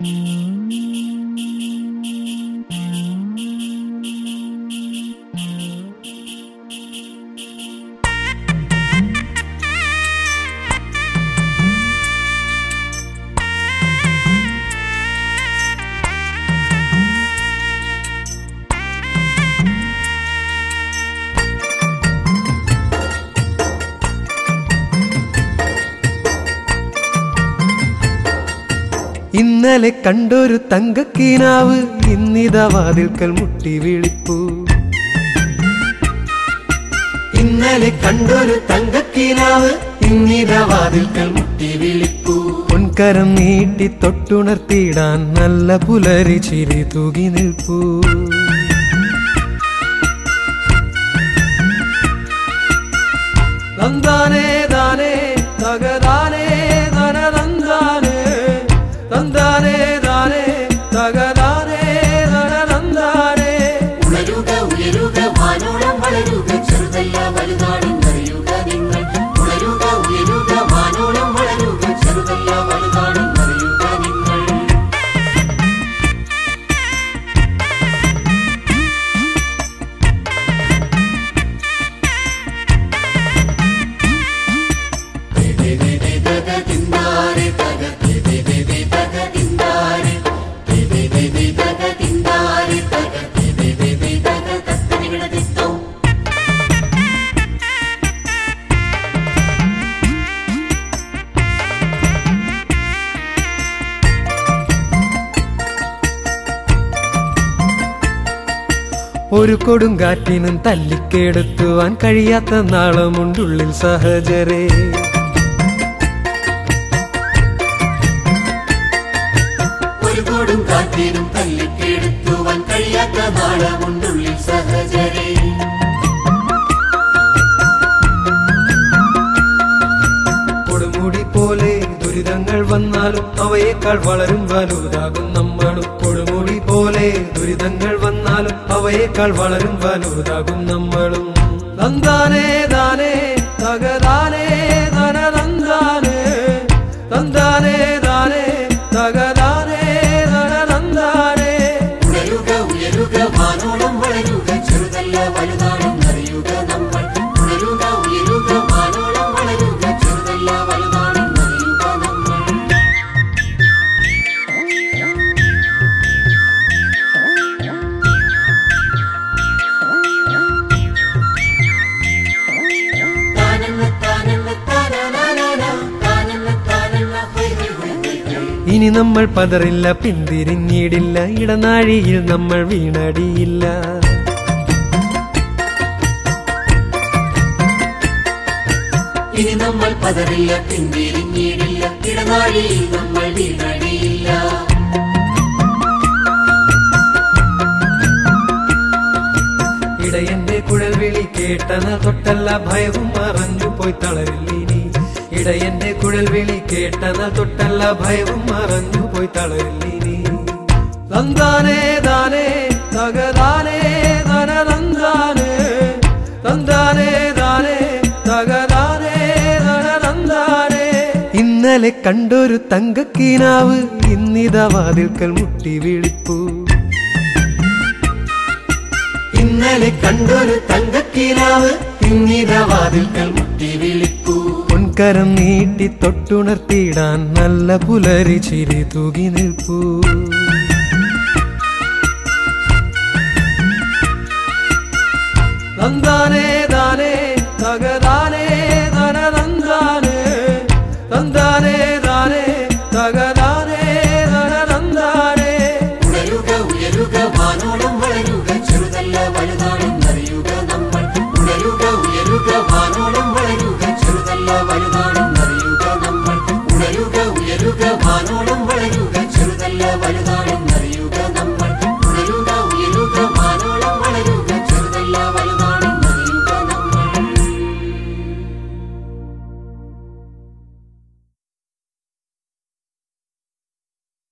ഇന്നലെ കണ്ടൊരു തങ്കക്കീനാവ് ഇന്നിത വാതിൽക്കൽ മുട്ടി വിളിപ്പൂ ഇന്നലെ കണ്ടൊരു തങ്കക്കീനാവ് ഇന്നിത വാതിൽക്കൽ മുട്ടി വിളിപ്പൂ പൊൻകരം നീട്ടി തൊട്ടുണർത്തിയിടാൻ നല്ല പുലരി ചിരി തൂകി നിൽപ്പൂ തന്താനേ ദാനേ തകതാനേ ധനനന്ദാനേ തന്താനേ ദാനേ തകതാനേ ധനനന്ദാനേ ഉണരുക ഉയരുക വാനോളം വളരുക ചെറുതല്ല വലുതാണെന്നറിയുക നിങ്ങൾ ഉണരുക ഉയരുക വാനോളം വളരുക ചെറുതല്ല വലുതാണെന്നറിയുക നിങ്ങൾ തക തിന്താരെ തക തക തിന്താരെ തക തിന്താരെ തക തക തത്തനിവിടെ തിത്തോ ഒരു കൊടുങ്കാറ്റിനും തല്ലിക്കെടുത്തുവാൻ കഴിയാത്ത നാളമുണ്ടുള്ളിൽ സഹജരേ ഒരു കൊടും കാറ്റിനും തല്ലിക്കെടുത്തുവാൻ കഴിയാത്ത നാളമുണ്ടുള്ളിൽ സഹജരേ കൊടുമുടി പോലെ ദുരിതങ്ങൾ വന്നാലും അവയേക്കാൾ വളരും വലുതാകും നമ്മളും കൊടുമുടി പോലെ ദുരിതങ്ങൾ വന്നാലും അവയേക്കാൾ വളരും വലുതാകും നമ്മളും തന്താനേ ദാനേ തകതാനേ ധനനന്ദാനേ തന്താനേ ദാനേ തകതാനേ ധനനന്ദാനേ ഉണരുക ഉയരുക വാനോളം വളരുക ചെറുതല്ല വലുതാണെന്നറിയുക നമ്മൾ ഉണരുക ഉയരുക വാനോളം വളരുക ചെറുതല്ല വലുതാണെന്നറിയുക നമ്മൾ താനല്ല താനല്ല താനാനാനാ താനല്ല താനല്ല ഹൈ ഹൈ ഹൈ ഹൈ ഹൈ ഇനി നമ്മൾ പതറില്ല പിന്തിരിഞ്ഞിടില്ല ഇടനാഴിയിൽ നമ്മൾ വീണടിയില്ല ഇനി നമ്മൾ പതറില്ല പിന്തിരിഞ്ഞിടില്ല ഇടനാഴിയിൽ നമ്മൾ വീണടിയില്ല ഇടയന്റെ കുഴൽ വിളി കേട്ടന തൊട്ടല്ല ഭയവും മറഞ്ഞു പോയി തളരില്ലിനി ഇടയന്റെ കുഴൽ വിളി കേട്ടന തൊട്ടല്ല ഭയവും മറഞ്ഞു പോയി തളരില്ലിനി തന്താനേ ദാനേ തകതാനേ ധനനന്ദാനേ തന്താനേ ദാനേ തകതാനേ ധനനന്ദാനേ ഇന്നലെ കണ്ടൊരു തങ്കക്കീനാവ് ഇന്നിത വാതിൽക്കൽ മുട്ടി വിളിപ്പൂ ഇന്നലെ കണ്ടൊരു തങ്കക്കീനാവ് ഇന്നിത വാതിൽക്കൽ മുട്ടി വിളിപ്പൂ പൊൻകരം നീട്ടി തൊട്ടുണർത്തിയിടാൻ നല്ല പുലരി ചിരി തൂകി നിൽപ്പൂ തന്താനേ ദാനേ തകതാനേ ധനനന്ദാനേ തന്താനേ ദാനേ തകതാനേ ധനനന്ദാനേ ഉണരുക ഉയരുക വാനോളം വളരുക ചെറുതല്ല വലുതാണെന്നറിയുക നമ്മൾ ഉണരുക ഉയരുക വാനോളം